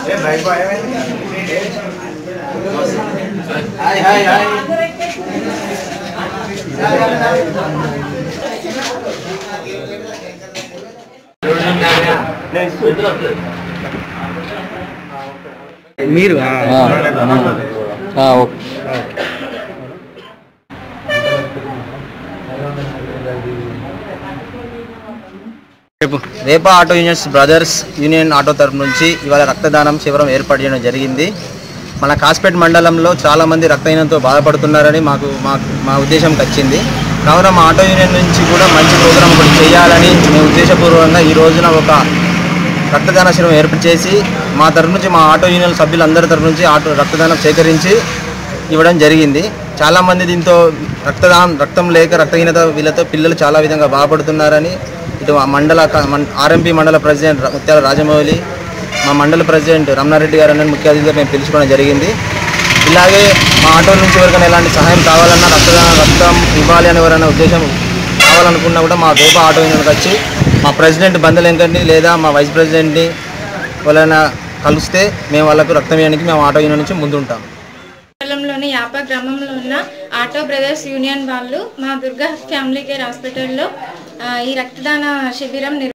మీరు ఓకే చెప్పు రేపా auto unions brothers union auto తరపు నుంచి ఇవాళ రక్తదానం శిబిరం ఏర్పాటు చేయడం జరిగింది మన కాస్పేట్ మండలంలో చాలామంది రక్తహీనంతో బాధపడుతున్నారని మాకు మాకు మా ఉద్దేశంకి వచ్చింది కావున మా ఆటో యూనియన్ నుంచి కూడా మంచి ప్రోగ్రాం ఒకటి చేయాలని మేము ఉద్దేశపూర్వకంగా ఈ రోజున ఒక రక్తదాన శిబిరం ఏర్పాటు చేసి మా తరపు నుంచి మా ఆటో యూనియన్ సభ్యులందరి తరపు నుంచి ఆటో రక్తదానం సేకరించి ఇవ్వడం జరిగింది చాలామంది దీంతో రక్తదానం రక్తం లేక రక్తహీనత వీళ్ళతో పిల్లలు చాలా విధంగా బాధపడుతున్నారని ఇటు ఆ మండల క- మం- ఆర్ఎంపీ మండల ప్రెసిడెంట్ ర- ముత్యాల రాజమౌళి మా మండల ప్రెసిడెంట్ రమణారెడ్డి గారు అని ముఖ్య అతిథిగా మేము పిలుచుకోవడం జరిగింది ఇలాగే మా ఆటో నుంచి ఎవరికైనా ఎలాంటి సహాయం కావాలన్నా రక్తదానం రక్తం ఇవ్వాలి అని ఎవరైనా ఉద్దేశం కావాలనుకున్నా కూడా మా వేప ఆటో యూనియన్కి వచ్చి మా ప్రెసిడెంట్ బందలెంకర్ని లేదా మా వైస్ ప్రెసిడెంట్ని వాళ్ళైనా కలిస్తే మేము వాళ్ళకు రక్తం ఇవ్వడానికి మేము ఆటో యూనియన్ నుంచి ముందుంటాం మండలంలోని యాప గ్రామంలో ఉన్న ఆటో బ్రదర్స్ యూనియన్ వాళ్ళు మా దుర్గా ఫ్యామిలీ కేర్ హాస్పిటల్లో ఆ, ఈ రక్తదాన శిబిరం నిర్వ